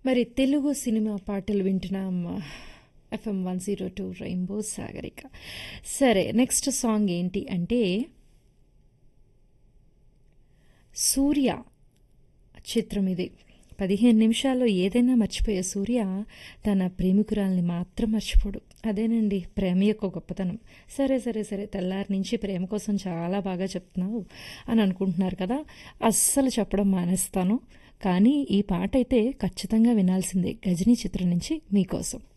మరి తెలుగు సినిమా పాటలు వింటున్నాం FM one zero two rainbow Sagarika సరే నెక్స్ట్ సాంగ్ ఏంటి అంటే సూర్య చిత్రం ఇది పదిహేను నిమిషాల్లో ఏదైనా మర్చిపోయే సూర్య తన ప్రేమికురాల్ని మాత్రం మర్చిపోడు అదేనండి ప్రేమ యొక్క గొప్పతనం సరే సరే సరే తెల్లారి నుంచి ప్రేమ కోసం చాలా బాగా చెప్తున్నావు అని అనుకుంటున్నారు కదా అస్సలు చెప్పడం మానేస్తాను కానీ ఈ పాట అయితే ఖచ్చితంగా వినాల్సిందే గజనీ చిత్రం నుంచి మీకోసం